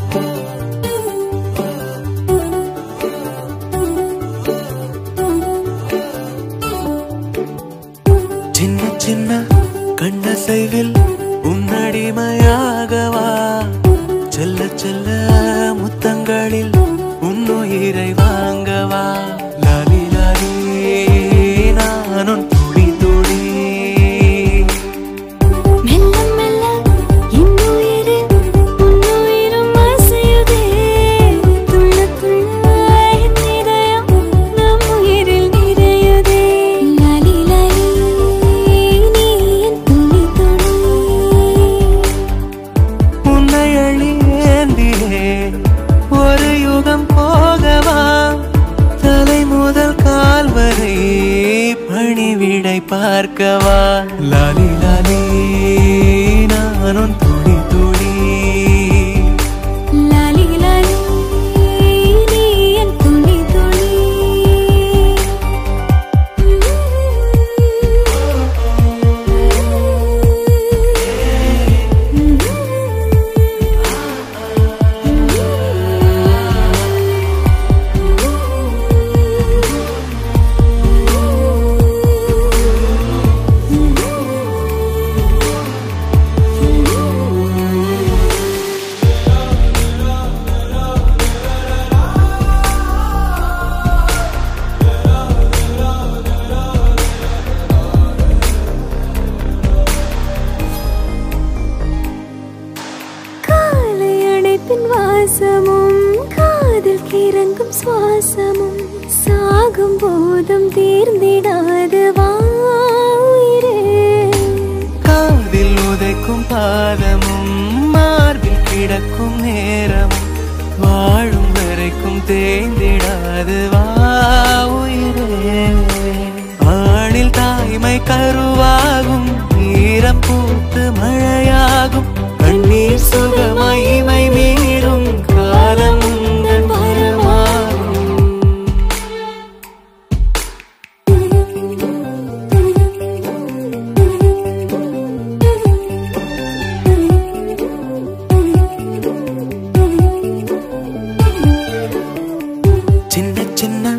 சின்ன சின்ன கண்ணசைவில் உன்னடிமையாகவா செல்ல செல்ல முத்தங்களில் உன்னுயிரை வாங்கவா லாலி லாலி நானும் துளி துளி மெல்ல மெல்ல இன்னுயிரு உன்னுயிரும் அசையுதே துள்ள துள்ள என் இதயம் நம் உயிரில் நிறையுதே லாலி லாலி நீ என் துளி துளி உன்னை அழி ஏந்தியே ஒரு யுகம் போகவா தலை முதல் கால் வரை பணிவிடை பார்க்கவா லாலி லாலி நானும் துளி துளி லாலி லாலி நீ என் துளி துளி காலை அடைப்பின் வாசமும் காதில் கிறங்கும் சுவாசமும் சாகும் போதும் தீர்ந்திடாது வா உயிரே காதில் உதைக்கும் பாதமும் மார்பில் கிடக்கும் நேரமும் வாழும் வரைக்கும் தேய்ந்திடாது வா உயிரே ஆணில் தாய்மை கருவாகும் ஈரம் பூத்து மழையாகும் கண்ணீர் சுகமகிமை மீறும் காலம் உங்கள் வரமாகும் சின்ன சின்ன